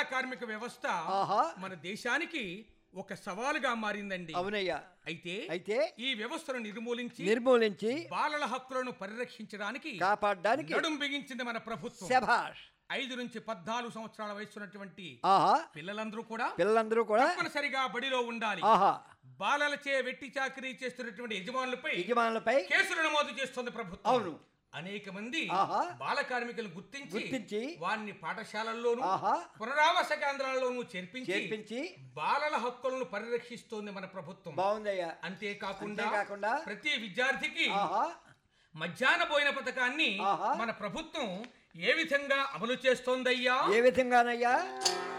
కార్మిక వ్యవస్థ ఆహా. మన దేశానికి ఒక సవాలుగా మారిందండి అవునయ్యా అయితే అయితే ఈ వ్యవస్థను నిర్మూలించి నిర్మూలించి బాలల హక్కులను పరిరక్షించడానికి కాపాడడానికి నడుం బిగించింది మన ప్రభుత్వం శభాష్ ఐదు నుంచి పద్నాలుగు సంవత్సరాల వయసున్నటువంటి ఆహా పిల్లలందరూ కూడా పిల్లలందరూ కూడా తప్పనిసరిగా బడిలో ఉండాలి ఆహా బాలలచే వెట్టి చాకరీ చేస్తున్నటువంటి యజమానులపై యజమానులపై కేసులు నమోదు చేస్తుంది ప్రభుత్వం అవును. అనేక మంది ఆహా. బాల కార్మికులను గుర్తించి గుర్తించి వారిని పాఠశాలల్లోనూ ఆహా. పునరావాస కేంద్రాల్లోనూ చేర్పించి చేర్పించి బాలల హక్కులను పరిరక్షిస్తోంది మన ప్రభుత్వం బాగుందయ్యా అంతేకాకుండా అంతేకాకుండా ప్రతి విద్యార్థికి ఆహా మధ్యాహ్న భోజన పథకాన్ని ఆహా. మన ప్రభుత్వం ఏ విధంగా అమలు చేస్తోందయ్యా ఏ విధంగానయ్యా